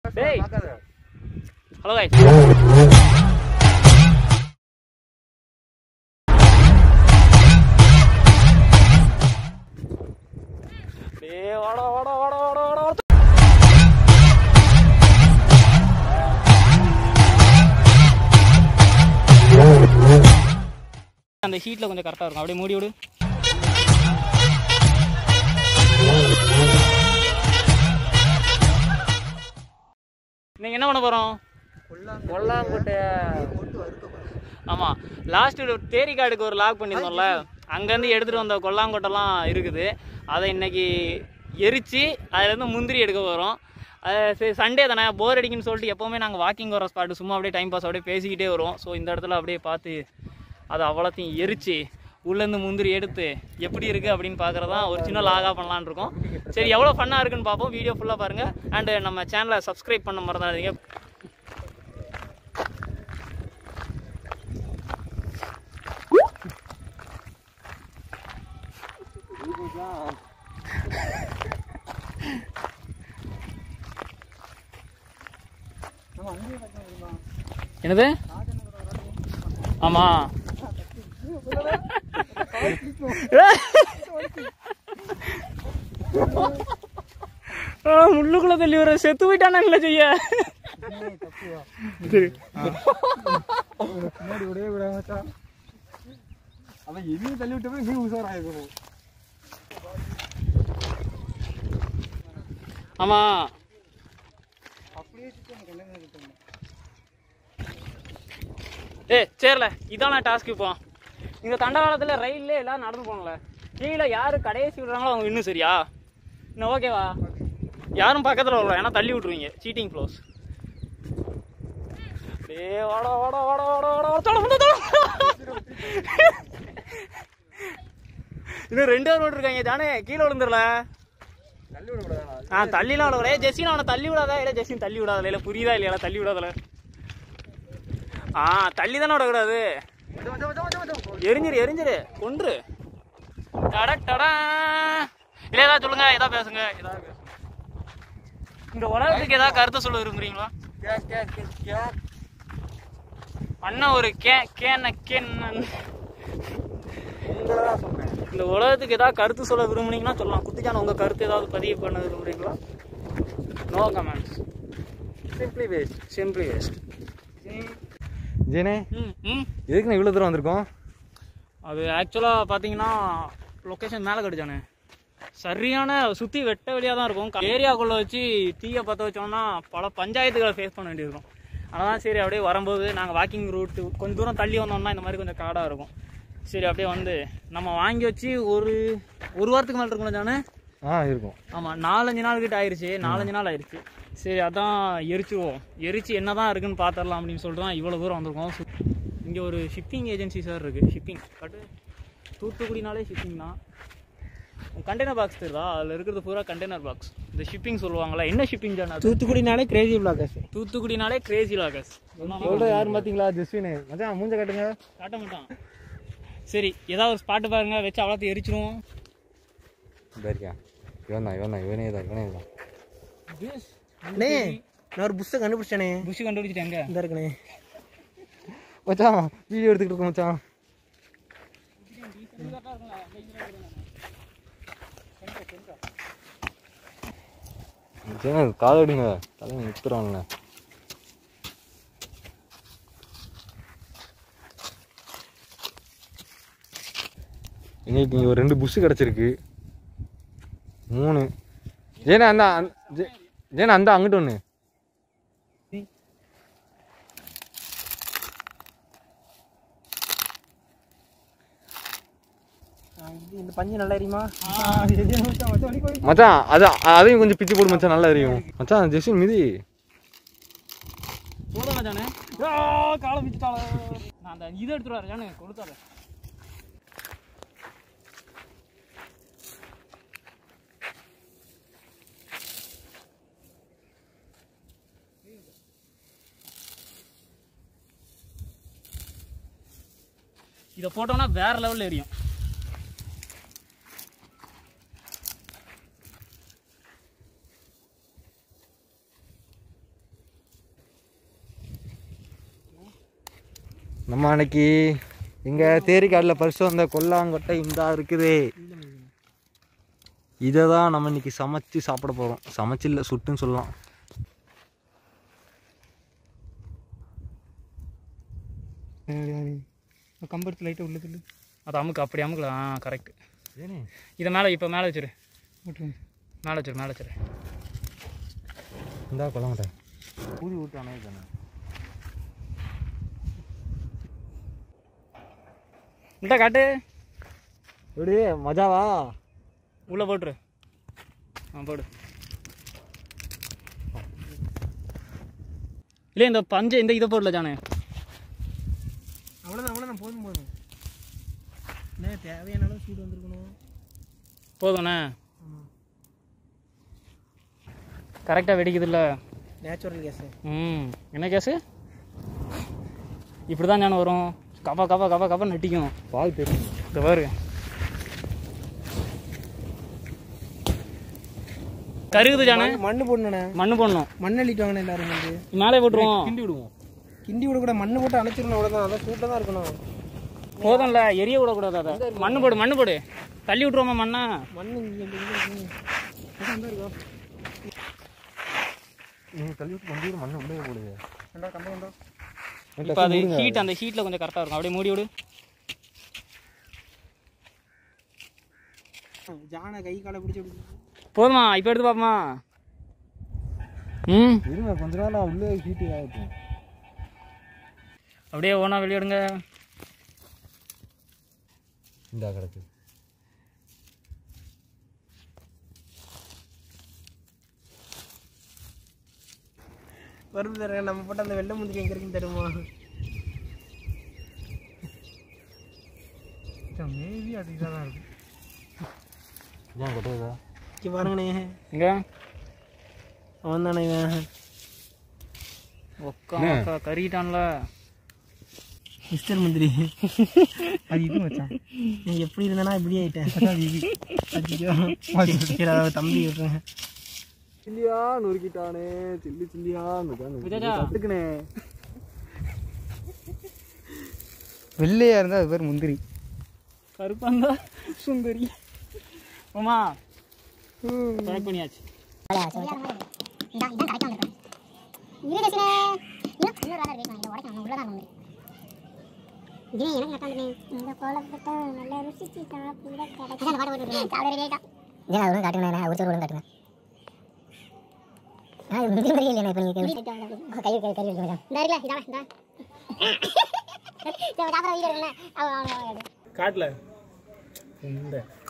டேய் hello guys டேய் வாடா வாடா வாடா வாடா வாடா வாடா. அந்த ஹீட்ல கொஞ்சம் கரெக்டா இருக்கும் அப்படியே மூடி விடு நீங்க என்ன பண்ண போறோம் கொல்லாங்கொட்டைய ஆமா லாஸ்ட் தேரிக்காடுக்கு ஒரு லாக் பண்ணியிருந்தோம்ல அங்கேருந்து எடுத்துட்டு வந்த கொல்லாங்கொட்டைலாம் இருக்குது அதை இன்னைக்கு எரிச்சு அதுலேருந்து முந்திரி எடுக்க போகிறோம் அது சரி சண்டே தானே போர் அடிக்குன்னு சொல்லிட்டு எப்போவுமே நாங்கள் வாக்கிங் வர ஸ்பாட்டு சும்மா அப்படியே டைம் பாஸ் அப்படியே பேசிக்கிட்டே வருவோம் ஸோ இந்த இடத்துல அப்படியே பார்த்து அதை அவ்வளோத்தையும் எரிச்சு உள்ளேருந்து முந்திரி எடுத்து எப்படி இருக்குது அப்படின்னு பார்க்குறதான் ஒரு சின்ன லாகா பண்ணலான்னு இருக்கோம் சரி எவ்வளோ ஃபன்னாக இருக்குன்னு பார்ப்போம் வீடியோ ஃபுல்லாக பாருங்கள் அண்டு நம்ம சேனலை சப்ஸ்கிரைப் பண்ண மறந்துடாதீங்க என்னது ஆமா ஆ, முள்ளுக்குள்ள தள்ளி வர செத்து போயிட்டானா இல்ல செய்ய சரி. முன்னாடி விடவே விட மச்சான் அவன் எதையும் தள்ளி விட்டப்ப நீ உஷாராயிருக்கணும் ஆமா அப்படியே சுத்தம் கல்யாணம் சுத்தம் ஏ சரில இதான டாஸ்க் இப்போ இந்த தண்டவாளத்தில் ரயில்ல எல்லாம் நடந்து போகல கீழே யாரு கடைசி விடுறாங்களோ அவங்க இன்னும் சரியா இன்னும் ஓகேவா யாரும் பக்கத்தில் வரல ஏன்னா தள்ளி விட்ருவீங்க சீட்டிங் க்ளோஸ் ஏ வாடா வாடா வாடா வாடா வாடா வாடா தொட முந்த தொட இன்னும் ரெண்டு பேர் விட்டுருக்காங்க தானே கீழே விழுந்துடல தள்ளி விடக்கூடாதா ஆ தள்ளிலாம் விடக்கூடாது ஏ ஜெஸ்ஸின் அவனை தள்ளி விடாதா இல்லை ஜெஸ்ஸின் தள்ளி விடாதல இல்லை புரியுதா இல்லையா தள்ளி விடாதல ஆ தள்ளி தானே விடக்கூடாது மச்சான் மச்சான் மச்சான் மச்சான் மச்சான் எரிஞ்சிரு எரிஞ்சிரு கொன்று டட டடா இல்லை ஏதாவது சொல்லுங்க ஏதாவது பேசுங்க ஏதாவது பேசுங்க இந்த உலகத்துக்கு ஏதாவது கருத்து சொல்ல விரும்புறீங்களா கே கே கே கே அண்ணன் ஒரு கே கேன கேன்னு உங்களை தான் சொல்றேன் இந்த உலகத்துக்கு ஏதாவது கருத்து சொல்ல விரும்புனீங்கன்னா சொல்லலாம் குட்டிச்சான உங்க கருத்து ஏதாவது பதிவு பண்ண விரும்புறீங்களா no comments simply waste simply waste ஜெனே ம் ம் எதுக்கு நான் இவ்வளோ தூரம் வந்திருக்கோம் அது ஆக்சுவலாக பார்த்தீங்கன்னா லொக்கேஷன் மேலே கடிச்சானே சரியான சுற்றி வெட்ட வெளியாக தான் இருக்கும் ஏரியாக்குள்ளே வச்சு தீயை பற்ற வச்சோம்னா பல பஞ்சாயத்துகளை ஃபேஸ் பண்ண வேண்டியிருக்கும் அதனால் சரி அப்படியே வரும்போது நாங்கள் வாக்கிங் ரூட்டு கொஞ்சம் தூரம் தள்ளி வந்தோம்னா இந்த மாதிரி கொஞ்சம் காடாக இருக்கும் சரி அப்படியே வந்து நம்ம வாங்கி வச்சு ஒரு ஒரு வாரத்துக்கு மேலே இருக்கும்ல தானே ஆ இருக்கும் ஆமாம் நாலஞ்சு நாள் கிட்ட ஆயிடுச்சு நாலஞ்சு நாள் ஆயிடுச்சு சரி அதான் எரிச்சிருவோம் எரிச்சு என்ன தான் இருக்குன்னு பார்த்துடலாம் அப்படின்னு சொல்லிட்டு தான் இவ்வளோ தூரம் வந்திருக்கோம் இங்கே ஒரு ஷிப்பிங் ஏஜென்சி சார் இருக்குது ஷிப்பிங் பட் தூத்துக்குடினாலே ஷிப்பிங் தான் கண்டெய்னர் பாக்ஸ் தெரியுதா அதில் இருக்கிறது பூரா கண்டெய்னர் பாக்ஸ் இந்த ஷிப்பிங் சொல்லுவாங்களா என்ன ஷிப்பிங் ஜானா தூத்துக்குடினாலே கிரேசி பிளாக்கர்ஸ் தூத்துக்குடினாலே கிரேசி லாகஸ் சொல்ற யாரும் பாத்தீங்களா ஜஸ்வின் மச்சான் மூஞ்ச காட்டுங்க காட்ட மாட்டான் சரி ஏதாவது ஒரு ஸ்பாட்டு பாருங்க வச்சு அவ்வளோத்தையும் எரிச்சிருவோம் இருக்கா இவன் தான் இவன் தான் இவனே தான் இவனே தான் அண்ணே நான் ஒரு புஸ்தகம் கண்டுபிடிச்சேனே புஷ் கண்டுபிடிச்சிட்டேங்க இந்த இருக்குண்ணே மச்சான் வீடியோ எடுத்துக்கிட்டு இருக்கோம் மச்சான் மச்சான், காதை விடுங்க தலை நிற்கிறான்ல இன்னைக்கு இங்க ஒரு ரெண்டு புஷ் கிடச்சிருக்கு மூணு ஜேனா அந்த அந்த- ஜே- ஜேனா அந்த அங்கிட்டு ஒன்று இந்த பஞ்சு நல்லா எரியுமா மச்சான் அது அதையும் கொஞ்சம் பிச்சு போடு மச்சான் நல்லா எரியும் மச்சான் ஜெஸ்வின் மிதி போதானே ஜானே காலை பிடிச்சிட்டால நான் அந்த இதை எடுத்துட்டு வரேன் ஜானே கொடுத்தாரு இதை போட்டோம்னா வேற லெவலில் எரியும் நம்ம அன்னைக்கு எங்கள் தேரிக்காடில் பரிசு வந்த கொல்லாங்கொட்டை இந்தா இருக்குது இதை தான் நம்ம இன்னைக்கு சமைச்சு சாப்பிட போகிறோம் சமைச்சு இல்லை சுட்டுன்னு சொல்லலாம் கம்பெடுத்து லைட்டாக உள்ள தள்ளு அது அமுக்கு அப்படி அமுக்கல ஆ கரெக்ட் ஏனே இதை மேலே இப்போ மேலே வச்சிரு விட்டுருங்க மேலே வச்சிரு மேலே வச்சிரு இந்தா கொல்லாங்கொட்டை ஊதி விட்டானே தானே இந்த காட்டு எப்படி மஜாவா உள்ளே போட்டுரு ஆ போடு இல்லை இந்த பஞ்சை இந்த இதை போடல ஜானே அவ்வளோதான் அவ்வளோதான் போதும் போதும் என்ன தேவையான அளவு சூடு வந்திருக்கணும் போதும்ண்ணே ஆமாம் கரெக்டாக வெடிக்குதுல்ல நேச்சுரல் கேஸு ம் என்ன கேஸு இப்படி தான் ஞானம் வரும் கப்பா கப்பா கப்பா கப்பா நட்டிக்கும் பால் தெரியும் இந்த பாரு கருகுது ஜானே மண்ணு போடணுண்ணே மண்ணு போடணும் மண் அள்ளிட்டு வாங்கண்ணே எல்லாரும் வந்து மேலே போட்டுருவோம் கிண்டி விடுவோம் கிண்டி விட கூட மண்ணு போட்டு அணைச்சிடணும் அவ்வளோதான் அதான் சூட்டில் தான் இருக்கணும் போதும்ல எரிய விடக்கூடாது அதை மண்ணு போடு மண்ணு போடு தள்ளி விட்ருவோமா மண்ணை மண் இங்கே இந்த இங்கே இருக்கு. இதான் இந்த இருக்கா நீங்கள் தள்ளி விட்டு கொண்டு மண்ணு உள்ளே போடுது கண்டா கண்டா கண்டா இப்போ அது ஹீட் அந்த ஹீட்டில் கொஞ்சம் கரெக்டாக இருக்கும் அப்படியே மூடி விடு ஜானை கை காலை பிடிச்சி அப்படி போதுமா இப்போ எடுத்து பார்ப்போமா ம் இருங்க கொஞ்ச நாள் நான் உள்ளே ஹீட்டு ஆகிட்டேன் அப்படியே ஓனா வெளியிடுங்க இந்தா கிடக்கு வருது தரேன் நம்ம போட்டு அந்த வெள்ளை முந்திரி எங்கே இருக்குன்னு தருமா மேபி அதுக்கு தான் இருக்கும் ஏன் கொட்டுறதா இங்கே பாருங்கண்ணே இங்க அவன் தானே இவன் ஒக்கா ஒக்கா கறிட்டான்ல மிஸ்டர் முந்திரி அது இது மச்சான் நீ எப்படி இருந்தனா இப்படி ஆயிட்டேன் அது இது அச்சோ. சரி அதாவது தம்பி விட்டுருங்க சில்லியா நொறுக்கிட்டானே சில்லி சில்லியா விஜயா. கத்துக்கணே வெள்ளையா இருந்தா அது பேர் முந்திரி கருப்பாந்தா சுந்தரி உமா பேக் பண்ணியாச்சு காட்டல இந்த